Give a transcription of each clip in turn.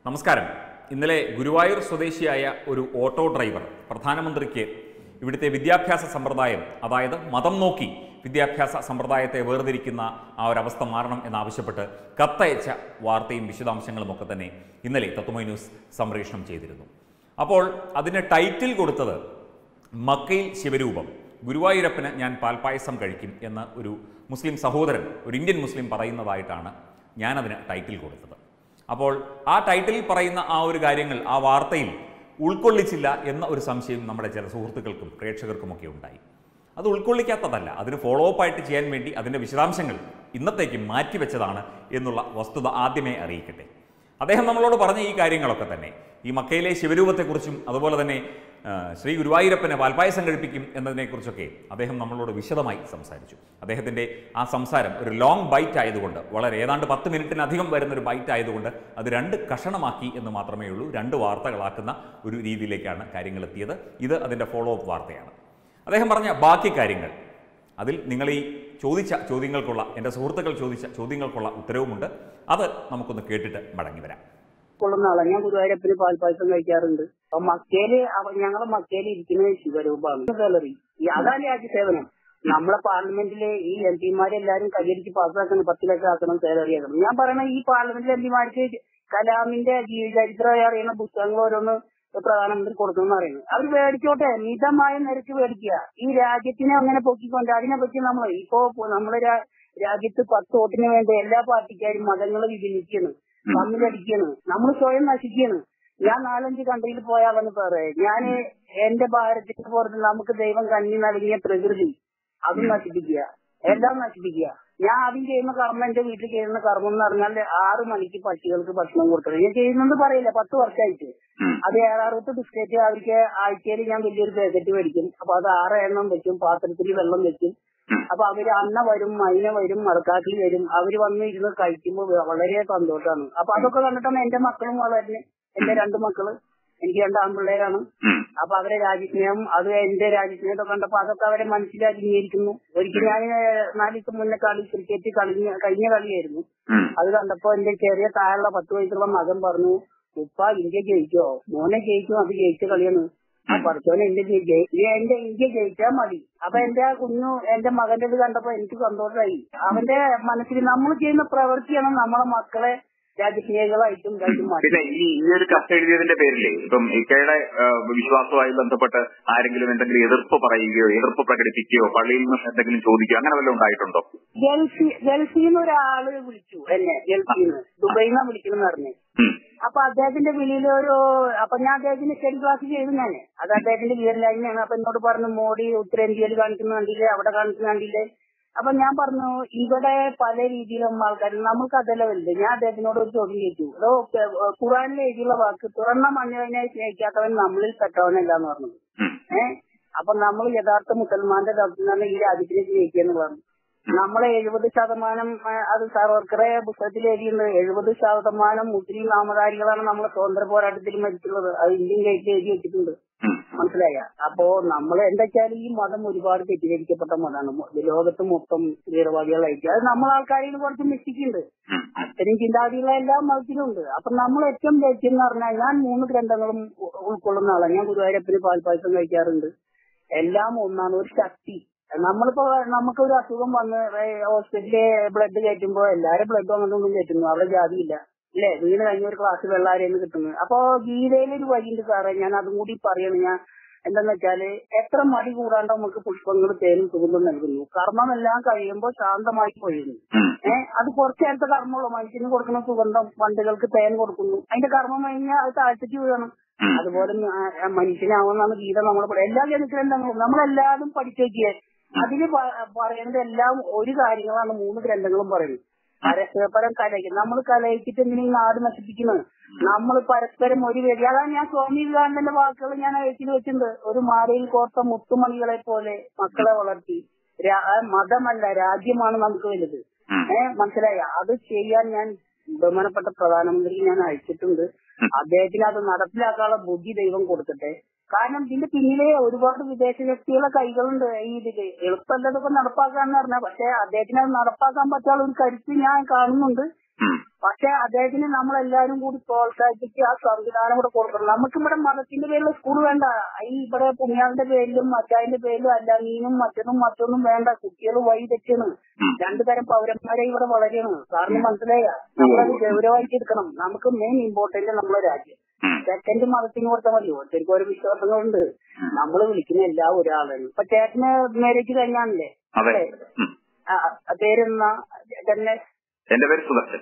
നമസ്കാരം ഇന്നലെ ഗുരുവായൂർ സ്വദേശിയായ ഒരു ഓട്ടോ ഡ്രൈവർ പ്രധാനമന്ത്രിക്ക് ഇവിടുത്തെ വിദ്യാഭ്യാസ സമ്പ്രദായം അതായത് മതം നോക്കി വിദ്യാഭ്യാസ സമ്പ്രദായത്തെ വേർതിരിക്കുന്ന ആ ഒരു അവസ്ഥ മാറണം എന്നാവശ്യപ്പെട്ട് കത്തയച്ച വാർത്തയും വിശദാംശങ്ങളും ഒക്കെ തന്നെ ഇന്നലെ തത്വമൈ ന്യൂസ് സംപ്രേഷണം ചെയ്തിരുന്നു അപ്പോൾ അതിന് ടൈറ്റിൽ കൊടുത്തത് മക്കയിൽ ശിവരൂപം ഗുരുവായൂരപ്പന് ഞാൻ പാൽപ്പായസം കഴിക്കും എന്ന് ഒരു മുസ്ലിം സഹോദരൻ ഒരു ഇന്ത്യൻ മുസ്ലിം പറയുന്നതായിട്ടാണ് ഞാനതിന് ടൈറ്റിൽ കൊടുത്തത് അപ്പോൾ ആ ടൈറ്റിലിൽ പറയുന്ന ആ ഒരു കാര്യങ്ങൾ ആ വാർത്തയിൽ ഉൾക്കൊള്ളിച്ചില്ല എന്ന ഒരു സംശയം നമ്മുടെ ചില സുഹൃത്തുക്കൾക്കും പ്രേക്ഷകർക്കുമൊക്കെ ഉണ്ടായി അത് ഉൾക്കൊള്ളിക്കാത്തതല്ല അതിന് ഫോളോ അപ്പ് ആയിട്ട് ചെയ്യാൻ വേണ്ടി അതിൻ്റെ വിശദാംശങ്ങൾ ഇന്നത്തേക്ക് മാറ്റിവെച്ചതാണ് എന്നുള്ള വസ്തുത ആദ്യമേ അറിയിക്കട്ടെ അദ്ദേഹം നമ്മളോട് പറഞ്ഞ ഈ കാര്യങ്ങളൊക്കെ തന്നെ ഈ മക്കയിലെ ശിവരൂപത്തെക്കുറിച്ചും അതുപോലെ തന്നെ ആ, ശ്രീ ഗുരുവായൂരപ്പനെ പാൽപ്പായസം കഴിപ്പിക്കും എന്നതിനെക്കുറിച്ചൊക്കെ അദ്ദേഹം നമ്മളോട് വിശദമായി സംസാരിച്ചു അദ്ദേഹത്തിൻ്റെ ആ സംസാരം ഒരു ലോങ് ബൈറ്റ് ആയതുകൊണ്ട് വളരെ ഏതാണ്ട് പത്ത് മിനിറ്റിനധികം വരുന്ന ഒരു ബൈറ്റ് ആയതുകൊണ്ട് അത് രണ്ട് കഷണമാക്കി എന്ന് മാത്രമേ ഉള്ളൂ രണ്ട് വാർത്തകളാക്കുന്ന ഒരു രീതിയിലേക്കാണ് കാര്യങ്ങൾ എത്തിയത് ഇത് അതിൻ്റെ ഫോളോ അപ്പ് വാർത്തയാണ് അദ്ദേഹം പറഞ്ഞ ബാക്കി കാര്യങ്ങൾ അതിൽ നിങ്ങൾ ഈ ചോദിച്ച ചോദ്യങ്ങൾക്കുള്ള എൻ്റെ സുഹൃത്തുക്കൾ ചോദിച്ച ചോദ്യങ്ങൾക്കുള്ള ഉത്തരവുമുണ്ട് അത് നമുക്കൊന്ന് കേട്ടിട്ട് മടങ്ങി വരാം കൊള്ളുന്ന ആളാണ് ഞാൻ ഗുരുവായൂരപ്പന് പാൽപ്പായസം കഴിക്കാറുണ്ട് അപ്പൊ മക്കയില് അവ- ഞങ്ങളെ മക്കയില് ഇരിക്കുന്ന ശിവരൂപമാണ് സാലറി ഈ അതാണ് രാജ്യസേവനം നമ്മളെ പാർലമെന്റിലെ ഈ എം പിമാരെല്ലാരും കൈയടിച്ച് പാസ്സാക്കണം പത്ത് ലക്ഷം ആക്കണം സാലറി ആക്കണം ഞാൻ പറയണ ഈ പാർലമെന്റിലെ എം പിമാർക്ക് കലാമിന്റെ ജീവചരിത്രം അറിയുന്ന പുസ്തകങ്ങൾ ഓരോന്ന് പ്രധാനമന്ത്രി കൊടുക്കുന്നു പറയുന്നത് അവർ മേടിച്ചോട്ടെ മിതമായ നിരക്ക് മേടിക്കുക ഈ രാജ്യത്തിനെ അങ്ങനെ പൊക്കിക്കൊണ്ട് അതിനെ പറ്റി നമ്മൾ ഇപ്പോ നമ്മുടെ രാ- രാജ്യത്ത് പത്ത് വോട്ടിന് വേണ്ടി എല്ലാ പാർട്ടിക്കാരും മതങ്ങൾ വിഭജിക്കുന്നു തമ്മിലടിക്കാണ് നമ്മൾ സ്വയം നശിക്കാണ് ഞാൻ നാലഞ്ച് കൺട്രിയിൽ പോയാവെന്ന് സാറേ ഞാൻ എന്റെ ഭാരതത്തിന്റെ പുറത്ത് നമുക്ക് ദൈവം കന്നി നൽകിയ പ്രകൃതി അതും നശിപ്പിക്കുക എല്ലാം നശിപ്പിക്കുക ഞാൻ ആദ്യം ചെയ്യുന്ന കർമ്മം എന്റെ വീട്ടിൽ ചെയ്യുന്ന കർമ്മം എന്ന് പറഞ്ഞാൽ ആറ് മണിക്ക് പട്ടികൾക്ക് ഭക്ഷണം കൊടുക്കണം ഞാൻ ചെയ്യുന്നത് പറയില്ല പത്ത് വർഷമായിട്ട് അത് ഏഴാറുപത്ത് ബിസ്ക്കറ്റ് അവർക്ക് ആഴ്ചയിൽ ഞാൻ വലിയൊരു പാക്കറ്റ് മേടിക്കും അപ്പൊ അത് ആറ് എണ്ണം വെക്കും പാത്രത്തിൽ വെള്ളം വെക്കും അപ്പൊ അവര് അന്ന വരും മൈന വരും മറക്കാട്ടിൽ വരും അവര് വന്ന് ഇരുന്ന് കഴിക്കുമ്പോൾ വളരെ സന്തോഷമാണ് അപ്പൊ അതൊക്കെ കണ്ടിട്ടാണ് എന്റെ മക്കളും വളരുന്നത് എന്റെ രണ്ട് മക്കള് എനിക്ക് രണ്ട് ആൺപിള്ളേരാണ് അപ്പൊ അവരെ രാജ്യസ്നേഹം അത് എന്റെ രാജ്യസ്നേഹം കണ്ടപ്പോ അതൊക്കെ അവരെ മനസ്സിൽ അംഗീകരിക്കുന്നു ഒരിക്കൽ ഞാൻ നാല് ദിവസം മുന്നേ കളി ക്രിക്കറ്റ് കളിഞ്ഞ കഴിഞ്ഞ കളിയായിരുന്നു അത് കണ്ടപ്പോ എന്റെ ചെറിയ താഴെയുള്ള പത്ത് വയസ്സുള്ള മകൻ പറഞ്ഞു ഉപ്പ ഇന്ത്യ ജയിക്കോ മോനെ ജയിക്കും അത് ജയിച്ച കളിയാണ് ആ പഠിച്ചോനെ എന്റെ ജയി- ജയി- ഇത് എന്റെ ഇന്ത്യ ജയിച്ചാൽ മതി അപ്പൊ എന്റെ ആ കുഞ്ഞു എന്റെ മകന്റെ ഇത് കണ്ടപ്പോ എനിക്ക് സന്തോഷമായി അവന്റെ മനസ്സിൽ നമ്മൾ ചെയ്യുന്ന പ്രവൃത്തിയാണ് നമ്മളെ മക്കളെ രാജ്യസ്നേഹികളായിട്ടും ഇതായിട്ടും മാറ്റി പിന്നെ ഈ ഈ ഒരു കത്ത് എഴുതിയതിന്റെ പേരില് ഇപ്പം ഇക്കയുടെ ആ, വിശ്വാസവുമായി ബന്ധപ്പെട്ട് ആരെങ്കിലും എന്തെങ്കിലും എതിർപ്പ് പറയുകയോ എതിർപ്പ് പ്രകടിപ്പിക്കുകയോ പള്ളിയിൽ നിന്ന് എന്തെങ്കിലും ചോദിക്കുകയോ അങ്ങനെ വല്ലതും ഉണ്ടായിട്ടുണ്ടോ ഗൾഫി ഗൾഫിൽ നിന്ന് ഒരാള് വിളിച്ചു എന്നെ ഗൾഫിൽ നിന്ന് ദുബൈയിൽ നിന്നാ വിളിക്കണം പറഞ്ഞു ഉം. അപ്പൊ അദ്ദേഹത്തിന്റെ വിളിയിൽ ഒരു അപ്പൊ ഞാൻ അദ്ദേഹത്തിന്റെ സ്റ്റഡി ക്ലാസ് ചെയ്തു ഞാൻ അത് അദ്ദേഹത്തിന്റെ വിയർലായ്മയാണ് അപ്പൊ എന്നോട് പറഞ്ഞു മോഡി ഉത്തരേന്ത്യയിൽ കാണിക്കുന്ന കണ്ടില്ലേ അവിടെ കാണിക്കുന്ന കണ്ടില്ലേ അപ്പൊ ഞാൻ പറഞ്ഞു ഇവിടെ പല രീതിയിലും ആൾക്കാർ നമുക്ക് അതല്ല വലുത് ഞാൻ അദ്ദേഹത്തിനോട് ഒരു ചോദ്യം ചോദിച്ചു അതോ ഖുറാനിൽ എഴുതിയുള്ള വാക്ക് തുറന്ന മണ്ണിനെ സ്നേഹിക്കാത്തവൻ നമ്മളിൽ പെട്ടവനല്ല എന്ന് പറഞ്ഞു ഉം. ഏഹ് അപ്പൊ നമ്മൾ യഥാർത്ഥ മുസൽമാന്റെ ഡോക്ടറിനാണ് ഈ രാജ്യത്തിനെ സ്നേഹിക്കുക പറഞ്ഞു നമ്മളെ എഴുപത് ശതമാനം ആ, അത് സാവർക്കറെ പുസ്തകത്തിൽ എഴുതിയിട്ടുണ്ട് എഴുപത് ശതമാനം മുസ്ലിം നാമധാരികളാണ് നമ്മളെ സ്വാതന്ത്ര്യ പോരാട്ടത്തിൽ മരിച്ചുള്ളത് അത് ഇന്ത്യൻ ഗേറ്റിൽ എഴുതി വെച്ചിട്ടുണ്ട് ഉം. മനസ്സിലായ അപ്പോ നമ്മൾ എന്താ വെച്ചാൽ ഈ മതം ഒരുപാട് തെറ്റിദ്ധരിക്കപ്പെട്ട മതമാണ് മൊ- ലോകത്ത് മൊത്തം തീവ്രവാദികളായിട്ട് അത് നമ്മളെ ആൾക്കാരിൽ കുറച്ച് മിസ്സിക്കുണ്ട് ഉം. അത്തരം ചിന്താഗതിയുള്ള എല്ലാ മതത്തിലുണ്ട് അപ്പൊ നമ്മൾ ഏറ്റവും ലക്ഷ്യം എന്ന് പറഞ്ഞാൽ ഞാൻ മൂന്ന് ഗ്രന്ഥങ്ങളും ഉ- ഉൾക്കൊള്ളുന്ന ആളാണ് ഞാൻ ഗുരുവായൂരപ്പന് പാൽപ്പായസം കഴിക്കാറുണ്ട് എല്ലാം ഒന്നാണ് ഒരു ശക്തി നമ്മളിപ്പോ നമുക്ക് ഒരു അസുഖം വന്ന് ഹോസ്പിറ്റലില് ബ്ലഡ് കയറ്റുമ്പോ എല്ലാരും ബ്ലഡ് അങ്ങനൊന്നും കയറ്റുന്നു അവിടെ ജാതിയില്ല അല്ലേ വീണ് കഴിഞ്ഞ ഒരു ക്ലാസ് വെള്ളാരെന്ന് കിട്ടുന്നു അപ്പോ ഗീതയിലൊരു വഴിയുണ്ട് സാറേ ഞാൻ അതും കൂടി പറയണം ഞാൻ എന്താന്ന് വെച്ചാല് എത്ര മടി കൂടാണ്ട് നമുക്ക് പുഷ്പങ്ങൾ തേനും സുഗന്ധം നൽകുന്നു കർമ്മമെല്ലാം കഴിയുമ്പോൾ ശാന്തമായി കൊഴിയുന്നു ഉം. ഏഹ് അത് കുറച്ച് നേരത്തെ കർമ്മമുള്ളൂ മനുഷ്യന് കൊടുക്കുന്ന സുഗന്ധം വണ്ടുകൾക്ക് തേൻ കൊടുക്കുന്നു അതിന്റെ കർമ്മം കഴിഞ്ഞാൽ അത് താഴ്ത്തിക്ക് വീഴണം ഉം. അതുപോലെ മ- ആ മനുഷ്യനാവുന്നതാണ് ഗീത നമ്മൾ പറയും എല്ലാ ഗ്രന്ഥങ്ങളും നമ്മളെല്ലാതും പഠിച്ചു വെക്കുക അതില് പ- പറയുന്നത് എല്ലാം ഒരു കാര്യങ്ങളാണ് മൂന്ന് ഗ്രന്ഥങ്ങളും പറയുന്നത് പരസ്പരം കലയ്ക്കും നമ്മൾ കലയിച്ചിട്ട് എന്തിനും ഈ നാട് നശിപ്പിക്കുന്നത് നമ്മൾ പരസ്പരം ഒരു വേദി അതാണ് ഞാൻ സ്വാമി വിവേകാനന്ദന്റെ വാക്കുകൾ ഞാൻ എഴുതി വെച്ചിട്ടുണ്ട് ഒരു മാലയിൽ കോർത്ത മുത്തുമണികളെ പോലെ മക്കളെ വളർത്തി രാ- മതമല്ല രാജ്യമാണ് നമുക്ക് വലുത് ഉം. ഏഹ് മനസ്സിലായ അത് ചെയ്യാൻ ഞാൻ ബഹുമാനപ്പെട്ട പ്രധാനമന്ത്രിക്ക് ഞാൻ അയച്ചിട്ടുണ്ട് അദ്ദേഹത്തിന് അത് നടപ്പിലാക്കാനുള്ള ബുദ്ധി ദൈവം കൊടുക്കട്ടെ കാരണം ഇതിന്റെ പിന്നിലെ ഒരുപാട് വിദേശ ശക്തികളുടെ കൈകളുണ്ട് ഈ ഇതില് എളുപ്പമല്ലതൊക്കെ നടപ്പാക്കാന്ന് പറഞ്ഞാൽ പക്ഷെ അദ്ദേഹത്തിന് അത് നടപ്പാക്കാൻ പറ്റാനുള്ള ഒരു കരുത്ത് ഞാൻ കാണുന്നുണ്ട് ഉം. പക്ഷെ അദ്ദേഹത്തിന് നമ്മളെല്ലാരും കൂടി പ്രോത്സാഹിപ്പിച്ച് ആ സംവിധാനം കൂടെ കൊടുക്കണം നമുക്ക് ഇവിടെ മതത്തിന്റെ പേരിൽ സ്കൂൾ വേണ്ട ഈ ഇവിടെ പുണ്യാളിന്റെ പേരിലും മറ്റാതിന്റെ പേരിലും അല്ല നീനും മറ്റൊന്നും മറ്റൊന്നും വേണ്ട കുട്ടികൾ വഴി തെറ്റാണ് ഉം. രണ്ടു തരം പൗരന്മാരെ ഇവിടെ വളരെയാണ് സാറിന് മനസ്സിലായ നമ്മളത് ഗൗരവമായിട്ട് എടുക്കണം നമുക്ക് മെയിൻ ഇമ്പോർട്ടന്റ് നമ്മളെ രാജ്യം ഉം. സെക്കൻഡ് മതത്തിന് കൊടുത്താൽ മതി ഓരോരുത്തർക്ക് ഓരോ വിശ്വാസങ്ങളുണ്ട് നമ്മൾ വിളിക്കുന്ന എല്ലാ ഒരാളാണ് ഇപ്പൊ ചേട്ടന് മാരേജ് കഴിഞ്ഞാണല്ലേ അതെ ഉം. ആ, ആ, പേരെന്നാ തന്നെ എന്റെ പേര് സുദർശൻ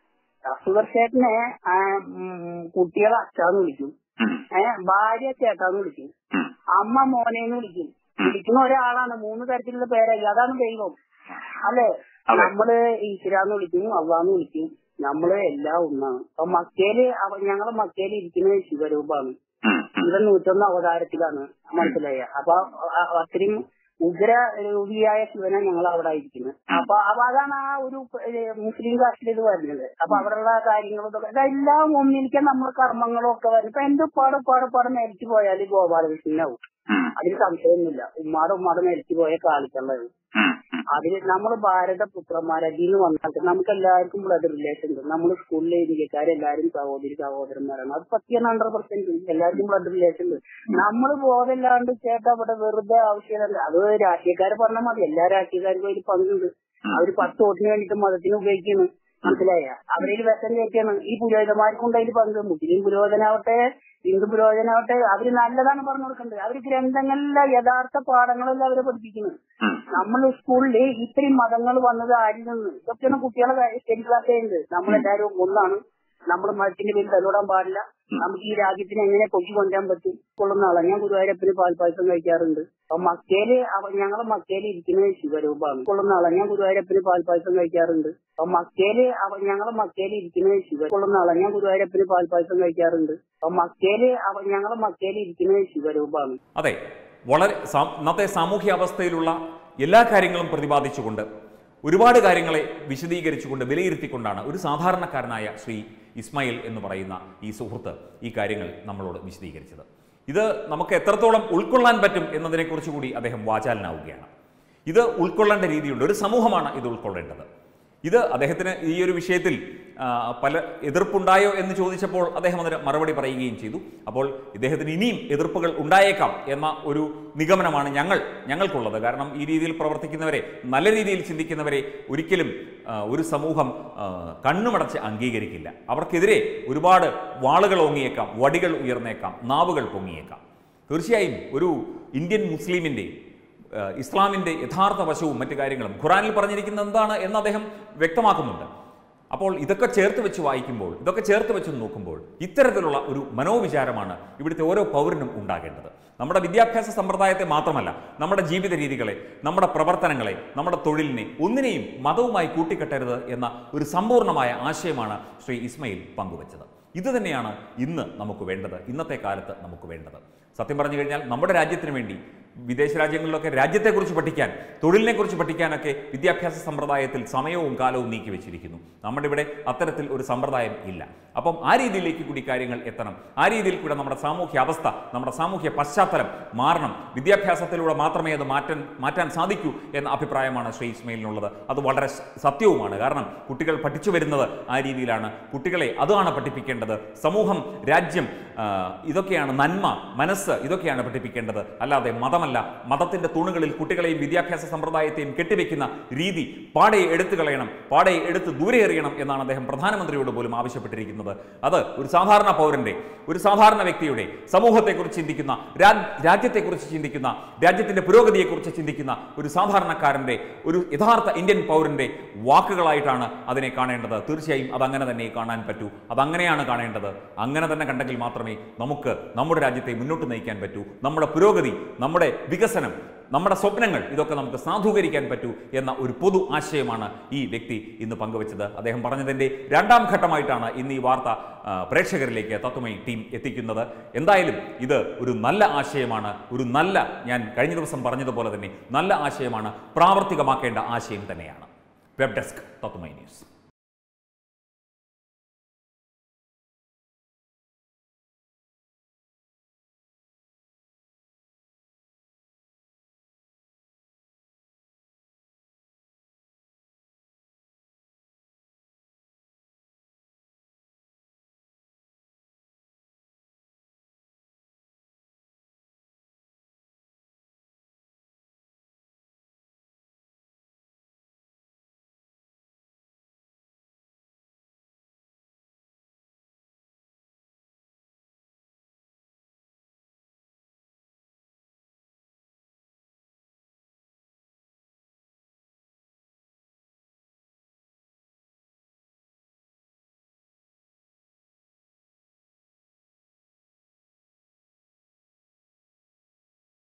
സുദർശേട്ടനെ ആ, ഉം, കുട്ടികളെ അച്ഛാന്ന് വിളിക്കും ഉം. ഏഹ് ഭാര്യ ചേട്ടാന്ന് വിളിക്കും ഉം. അമ്മ മോനേന്ന് വിളിക്കും വിളിക്കുന്ന ഒരാളാണ് മൂന്ന് തരത്തിലുള്ള പേരായി അതാണ് ദൈവം അല്ലെ അതെ. നമ്മള് ഈശ്വരാന്ന് വിളിക്കും അള്ളാന്ന് വിളിക്കും നമ്മള് എല്ലാം ഒന്നാണ് അപ്പൊ മക്കേല് അവ- ഞങ്ങളെ മക്കേല് ഇരിക്കുന്നത് ശിവരൂപമാണ് ഉം. ഉം. ഇവൻ നൂറ്റൊന്ന് അവതാരത്തിലാണ് മനസ്സിലായ അപ്പൊ അ- അത്രയും ഉഗ്ര രൂപിയായ ശിവനെ ഞങ്ങൾ അവിടെ ഇരിക്കുന്നത് അപ്പൊ അപ്പൊ അതാണ് ആ ഒരു ഏ, മുസ്ലിം കാസ്റ്റിൽ ഇത് വരുന്നത് അപ്പൊ അവിടെയുള്ള കാര്യങ്ങളും ഇതൊക്കെ ഇതെല്ലാം ഒന്നിരിക്കാൻ നമ്മളെ കർമ്മങ്ങളും ഒക്കെ വരും ഇപ്പൊ എന്ത് പാട് പാട് പാട് മരിച്ചു പോയാൽ ഗോപാലകൃഷ്ണനാവും ഉം. അതിന് സംശയമൊന്നുമില്ല ഉമ്മാടെ ഉമ്മാടെ മരിച്ചു പോയ കാലിക്കുള്ളത് ഉം. ഉം. അതിന് നമ്മൾ ഭാരത പുത്രന്മാർ അതിൽ നിന്ന് വന്നിട്ട് നമുക്ക് എല്ലാവർക്കും ബ്ലഡ് റിലേഷൻ ഉണ്ട് നമ്മൾ സ്കൂളിലെ ഇന്ത്യക്കാരെല്ലാരും സഹോദരി സഹോദരന്മാരാണ് അത് സത്യം ഹൺഡ്രഡ് പെർസെന്റ് എല്ലാവർക്കും ബ്ലഡ് റിലേഷൻ ഉണ്ട് നമ്മൾ ബോധമില്ലാണ്ട് ചേട്ടാ ഇവിടെ വെറുതെ ആവശ്യമില്ല അത് രാഷ്ട്രീയക്കാരെ പറഞ്ഞാൽ മതി എല്ലാ രാഷ്ട്രീയക്കാർക്കും അതിൽ പങ്കുണ്ട് അവര് പത്ത് വോട്ടിന് വേണ്ടിയിട്ട് മതത്തിന് ഉപയോഗിക്കുന്നു മനസ്സിലായ അവരിൽ വിഷം കയറ്റിയാണ് ഈ പുരോഹിതന്മാർക്കുണ്ട് അതിൽ പങ്ക് മുസ്ലിം പുരോഹിതനാവട്ടെ ഹിന്ദു പുരോഹിതനാവട്ടെ അവര് നല്ലതാണ് പറഞ്ഞു കൊടുക്കുന്നത് അവര് ഗ്രന്ഥങ്ങളിലെ യഥാർത്ഥ പാഠങ്ങളെല്ലാം അവരെ പഠിപ്പിക്കുന്നത് ഉം. നമ്മൾ സ്കൂളില് ഇത്രയും മതങ്ങൾ വന്നത് ആരിൽ നിന്ന് ഇതൊക്കെയാണ് കുട്ടികളെ സ്റ്റഡി ക്ലാസ് ചെയ്യുന്നത് നമ്മളെല്ലാവരും ഒന്നാണ് നമ്മൾ മതത്തിന്റെ പേരിൽ തലോടാൻ പാടില്ല നമുക്ക് ഈ രാജ്യത്തിന് എങ്ങനെ പൊക്കി കൊണ്ടുവരാൻ പറ്റും കൊള്ളുന്ന ആളാണ് ഞാൻ ഗുരുവായൂരപ്പന് പാൽപ്പായസം കഴിക്കാറുണ്ട് അപ്പൊ മക്കേല് അവ- ഞങ്ങളെ മക്കേല് ഇരിക്കുന്നത് ശിവരൂപമാണ് കൊള്ളുന്ന ആളാണ് ഞാൻ ഗുരുവായൂരപ്പന് പാൽപ്പായസം കഴിക്കാറുണ്ട് അപ്പൊ മക്കേല് അവ- ഞങ്ങളെ മക്കേല് ഇരിക്കുന്നത് ശിവ കൊള്ളുന്ന ആളാണ് ഞാൻ ഗുരുവായൂരപ്പന് പാൽപ്പായസം കഴിക്കാറുണ്ട് അപ്പൊ മക്കേല് അവ- ഞങ്ങളെ മക്കേല് ഇരിക്കുന്നത് ശിവരൂപമാണ് അതെ വളരെ സാ- ഇന്നത്തെ സാമൂഹ്യ അവസ്ഥയിലുള്ള എല്ലാ കാര്യങ്ങളും പ്രതിപാദിച്ചുകൊണ്ട് ഒരുപാട് കാര്യങ്ങളെ വിശദീകരിച്ചുകൊണ്ട് വിലയിരുത്തിക്കൊണ്ടാണ് ഒരു സാധാരണക്കാരനായ ശ്രീ ഇസ്മായിൽ എന്ന് പറയുന്ന ഈ സുഹൃത്ത് ഈ കാര്യങ്ങൾ നമ്മളോട് വിശദീകരിച്ചത് ഇത് നമുക്ക് എത്രത്തോളം ഉൾക്കൊള്ളാൻ പറ്റും എന്നതിനെക്കുറിച്ച് കൂടി അദ്ദേഹം വാചാലനാവുകയാണ് ഇത് ഉൾക്കൊള്ളേണ്ട രീതിയുണ്ട് ഒരു സമൂഹമാണ് ഇത് ഉൾക്കൊള്ളേണ്ടത് ഇത് അദ്ദേഹത്തിന് ഈ ഒരു വിഷയത്തിൽ ആ, പല എതിർപ്പുണ്ടായോ എന്ന് ചോദിച്ചപ്പോൾ അദ്ദേഹം അതിന് മറുപടി പറയുകയും ചെയ്തു അപ്പോൾ ഇദ്ദേഹത്തിന് ഇനിയും എതിർപ്പുകൾ ഉണ്ടായേക്കാം എന്ന ഒരു നിഗമനമാണ് ഞങ്ങൾ ഞങ്ങൾക്കുള്ളത് കാരണം ഈ രീതിയിൽ പ്രവർത്തിക്കുന്നവരെ നല്ല രീതിയിൽ ചിന്തിക്കുന്നവരെ ഒരിക്കലും ആ, ഒരു സമൂഹം ആ, കണ്ണുമടച്ച് അംഗീകരിക്കില്ല അവർക്കെതിരെ ഒരുപാട് വാളുകൾ ഓങ്ങിയേക്കാം വടികൾ ഉയർന്നേക്കാം നാവുകൾ പൊങ്ങിയേക്കാം തീർച്ചയായും ഒരു ഇന്ത്യൻ മുസ്ലിമിൻ്റെ ഏഹ് ഇസ്ലാമിൻ്റെ യഥാർത്ഥ വശവും മറ്റു കാര്യങ്ങളും ഖുറാനിൽ പറഞ്ഞിരിക്കുന്നത് എന്താണ് എന്ന് അദ്ദേഹം വ്യക്തമാക്കുന്നുണ്ട് അപ്പോൾ ഇതൊക്കെ ചേർത്ത് വെച്ച് വായിക്കുമ്പോൾ ഇതൊക്കെ ചേർത്ത് വെച്ച് നോക്കുമ്പോൾ ഇത്തരത്തിലുള്ള ഒരു മനോവിചാരമാണ് ഇവിടുത്തെ ഓരോ പൗരനും ഉണ്ടാകേണ്ടത് നമ്മുടെ വിദ്യാഭ്യാസ സമ്പ്രദായത്തെ മാത്രമല്ല നമ്മുടെ ജീവിത രീതികളെ നമ്മുടെ പ്രവർത്തനങ്ങളെ നമ്മുടെ തൊഴിലിനെ ഒന്നിനെയും മതവുമായി കൂട്ടിക്കെട്ടരുത് എന്ന ഒരു സമ്പൂർണ്ണമായ ആശയമാണ് ശ്രീ ഇസ്മയിൽ പങ്കുവച്ചത് ഇത് തന്നെയാണ് ഇന്ന് നമുക്ക് വേണ്ടത് ഇന്നത്തെ കാലത്ത് നമുക്ക് വേണ്ടത് സത്യം പറഞ്ഞു കഴിഞ്ഞാൽ നമ്മുടെ രാജ്യത്തിന് വേണ്ടി വിദേശ രാജ്യങ്ങളിലൊക്കെ രാജ്യത്തെക്കുറിച്ച് പഠിക്കാൻ തൊഴിലിനെക്കുറിച്ച് പഠിക്കാനൊക്കെ വിദ്യാഭ്യാസ സമ്പ്രദായത്തിൽ സമയവും കാലവും നീക്കി വെച്ചിരിക്കുന്നു നമ്മുടെ ഇവിടെ അത്തരത്തിൽ ഒരു സമ്പ്രദായം ഇല്ല അപ്പം ആ രീതിയിലേക്ക് കൂടി കാര്യങ്ങൾ എത്തണം ആ രീതിയിൽ കൂടെ നമ്മുടെ സാമൂഹ്യ അവസ്ഥ നമ്മുടെ സാമൂഹ്യ പശ്ചാത്തലം മാറണം വിദ്യാഭ്യാസത്തിലൂടെ മാത്രമേ അത് മാറ്റാൻ മാറ്റാൻ സാധിക്കൂ എന്ന അഭിപ്രായമാണ് ശ്രീ ഇസ്മയിലിനുള്ളത് അത് വളരെ സ- സത്യവുമാണ് കാരണം കുട്ടികൾ പഠിച്ചു വരുന്നത് ആ രീതിയിലാണ് കുട്ടികളെ അതാണ് പഠിപ്പിക്കേണ്ടത് സമൂഹം രാജ്യം ആ, ഇതൊക്കെയാണ് നന്മ മനസ്സ് ഇതൊക്കെയാണ് പഠിപ്പിക്കേണ്ടത് അല്ലാതെ മതമല്ല മതത്തിന്റെ തൂണുകളിൽ കുട്ടികളെയും വിദ്യാഭ്യാസ സമ്പ്രദായത്തെയും കെട്ടിവെക്കുന്ന രീതി പാടെ എടുത്തു കളയണം പാടെ എടുത്ത് ദൂരെ എറിയണം എന്നാണ് അദ്ദേഹം പ്രധാനമന്ത്രിയോട് പോലും ആവശ്യപ്പെട്ടിരിക്കുന്നത് അത് ഒരു സാധാരണ പൗരന്റെ ഒരു സാധാരണ വ്യക്തിയുടെ സമൂഹത്തെക്കുറിച്ച് ചിന്തിക്കുന്ന രാ- രാജ്യത്തെക്കുറിച്ച് ചിന്തിക്കുന്ന രാജ്യത്തിന്റെ പുരോഗതിയെക്കുറിച്ച് ചിന്തിക്കുന്ന ഒരു സാധാരണക്കാരന്റെ ഒരു യഥാർത്ഥ ഇന്ത്യൻ പൗരന്റെ വാക്കുകളായിട്ടാണ് അതിനെ കാണേണ്ടത് തീർച്ചയായും അതങ്ങനെ തന്നെ കാണാൻ പറ്റൂ അതങ്ങനെയാണ് കാണേണ്ടത് അങ്ങനെ തന്നെ കണ്ടെങ്കിൽ മാത്രമേ നമുക്ക് നമ്മുടെ രാജ്യത്തെ മുന്നോട്ട് നയിക്കാൻ പറ്റൂ നമ്മുടെ പുരോഗതി നമ്മുടെ വികസനം നമ്മുടെ സ്വപ്നങ്ങൾ ഇതൊക്കെ നമുക്ക് സാധൂകരിക്കാൻ പറ്റൂ എന്ന ഒരു പൊതു ആശയമാണ് ഈ വ്യക്തി ഇന്ന് പങ്കുവച്ചത് അദ്ദേഹം പറഞ്ഞതിൻ്റെ രണ്ടാം ഘട്ടമായിട്ടാണ് ഇന്ന് ഈ വാർത്ത ആ, പ്രേക്ഷകരിലേക്ക് തത്വമൈ ടീം എത്തിക്കുന്നത് എന്തായാലും ഇത് ഒരു നല്ല ആശയമാണ് ഒരു നല്ല ഞാൻ കഴിഞ്ഞ ദിവസം പറഞ്ഞതുപോലെ തന്നെ നല്ല ആശയമാണ് പ്രാവർത്തികമാക്കേണ്ട ആശയം തന്നെയാണ് വെബ് ഡെസ്ക് തത്വമൈ ന്യൂസ്